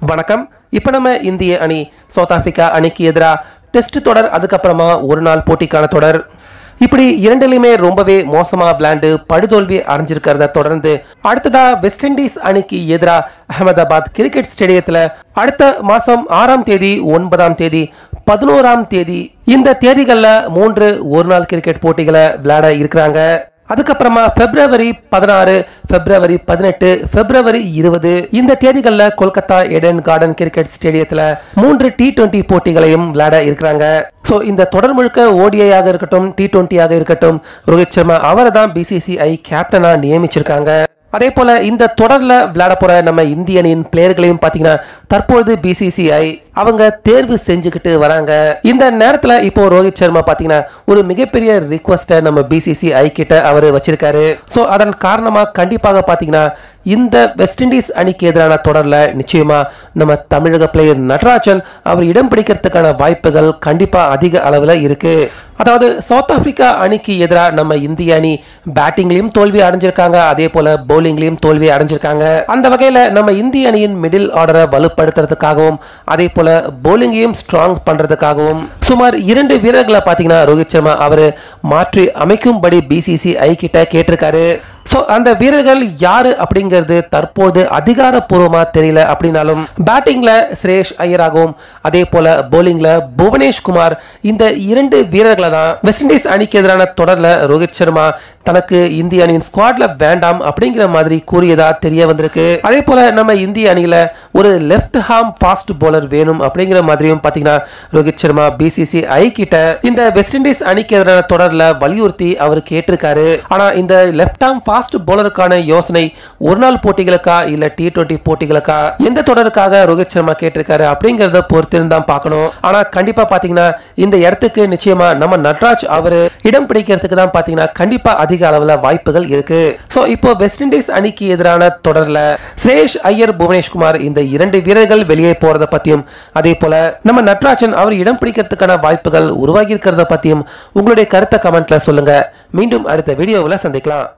வணக்கம் இப்போ நம்ம இந்திய அணி சவுத் ஆப்பிரிக்கா அணிக்கு எதிராக டெஸ்ட் தொடர் அதுக்கப்புறமா ஒரு நாள் போட்டிக்கான தொடர் இப்படி இரண்டிலுமே ரொம்பவே மோசமா விளையாண்டு படுதோல்வி அடைஞ்சிருக்கிறத தொடர்ந்து அடுத்ததா வெஸ்ட் இண்டீஸ் அணிக்கு எதிராக அகமதாபாத் கிரிக்கெட் ஸ்டேடியத்துல அடுத்த மாசம் ஆறாம் தேதி ஒன்பதாம் தேதி பதினோராம் தேதி இந்த தேதிகள்ல மூன்று ஒரு நாள் கிரிக்கெட் போட்டிகளை விளையாட இருக்கிறாங்க அதுக்கப்புறமா பிப்ரவரி பதினாறு பிப்ரவரி பதினெட்டு பிப்ரவரி இருபது இந்த தேதிகளில் கொல்கத்தா எடன் கார்டன் கிரிக்கெட் ஸ்டேடியத்தில் மூன்று டி டுவெண்ட்டி போட்டிகளையும் விளையாட இருக்கிறாங்க ஸோ இந்த தொடர் முழுக்க ஓடிஐயாக இருக்கட்டும் டி டுவெண்ட்டியாக இருக்கட்டும் ரோஹித் சர்மா அவரை தான் பிசிசிஐ கேப்டனா நியமிச்சிருக்காங்க அதே போல இந்த தொடர்ல விளையாட போற நம்ம இந்திய அணியின் பிளேயர்களையும் பாத்தீங்கன்னா தற்பொழுது பிசிசிஐ அவங்க தேர்வு செஞ்சுக்கிட்டு வராங்க இந்த நேரத்துல இப்போ ரோஹித் சர்மா பாத்தீங்கன்னா ஒரு மிகப்பெரிய ரிக்வஸ்ட்டை நம்ம பிசிசிஐ கிட்ட அவர் வச்சிருக்காரு ஸோ அதன் காரணமா கண்டிப்பாக பாத்தீங்கன்னா இந்த வெஸ்ட் இண்டீஸ் அணிக்கு எதிரான தொடர்ல நிச்சயமா நம்ம தமிழக பிளேயர் நடராஜன் அவர் இடம் பிடிக்கிறதுக்கான வாய்ப்புகள் கண்டிப்பா அதிக அளவுல இருக்கு அதாவது சவுத் ஆப்பிரிக்கா அணிக்கு எதிராக நம்ம இந்திய அணி பேட்டிங்லயும் தோல்வி அடைஞ்சிருக்காங்க அதே போல பவுலிங்லயும் தோல்வி அடைஞ்சிருக்காங்க அந்த வகையில நம்ம இந்திய அணியின் மிடில் ஆர்டரை வலுப்படுத்துறதுக்காகவும் அதே போல பவுலிங்கையும் ஸ்ட்ராங் பண்றதுக்காகவும் சுமார் இரண்டு வீரர்களை பாத்தீங்கன்னா ரோஹித் சர்மா அவரு மாற்றி அமைக்கும்படி பிசிசிஐ கிட்ட கேட்டிருக்காரு ஸோ அந்த வீரர்கள் யாரு அப்படிங்கிறது தற்போது அதிகாரப்பூர்வமா தெரியல அப்படின்னாலும் பேட்டிங்ல சுரேஷ் ஐயராகவும் அதே போல போலிங்ல புவனேஷ் குமார் இந்த இரண்டு வீரர்களை தான் வெஸ்ட் இண்டீஸ் அணிக்கு எதிரான தொடர்ல ரோஹித் சர்மா தனக்கு இந்திய அணியின் ஸ்குவாட்ல வேண்டாம் அப்படிங்கிற மாதிரி கூறியதா தெரிய வந்திருக்கு அதே போல நம்ம இந்திய அணியில ஒரு லெஃப்ட் ஹார்ம் ஃபாஸ்ட் போலர் வேணும் அப்படிங்கிற மாதிரியும் பாத்தீங்கன்னா ரோஹித் சர்மா பிசிசிஐ கிட்ட இந்த வெஸ்ட் இண்டீஸ் அணிக்கு எதிரான தொடர்ல வலியுறுத்தி அவர் கேட்டிருக்காரு ஆனா இந்த லெஃப்ட் ஹார்ம் ஃபாஸ்ட் போலருக்கான யோசனை ஒரு நாள் போட்டிகளுக்கா இல்ல டி டுவெண்ட்டி போட்டிகளுக்கா எந்த தொடருக்காக ரோஹித் சர்மா கேட்டிருக்காரு அப்படிங்கறத பொறுத்திருந்து தான் பார்க்கணும் ஆனா கண்டிப்பா பாத்தீங்கன்னா இந்த இடத்துக்கு நிச்சயமா நம்ம நட்ராஜ் அவரு இடம் பிடிக்கிறதுக்கு தான் பாத்தீங்கன்னா கண்டிப்பா அதிக அளவுல வாய்ப்புகள் இருக்கு சோ இப்போ வெஸ்ட் இண்டீஸ் அணிக்கு எதிரான தொடர்ல சுரேஷ் ஐயர் புவனேஷ்குமார் இந்த இரண்டு வீரர்கள் வெளியே போறத பத்தியும் அதே போல நம்ம நட்ராஜன் அவர் இடம் பிடிக்கிறதுக்கான வாய்ப்புகள் உருவாகி இருக்கிறத பத்தியும் உங்களுடைய கருத்தை கமெண்ட்ல சொல்லுங்க மீண்டும் அடுத்த வீடியோவில் சந்திக்கலாம்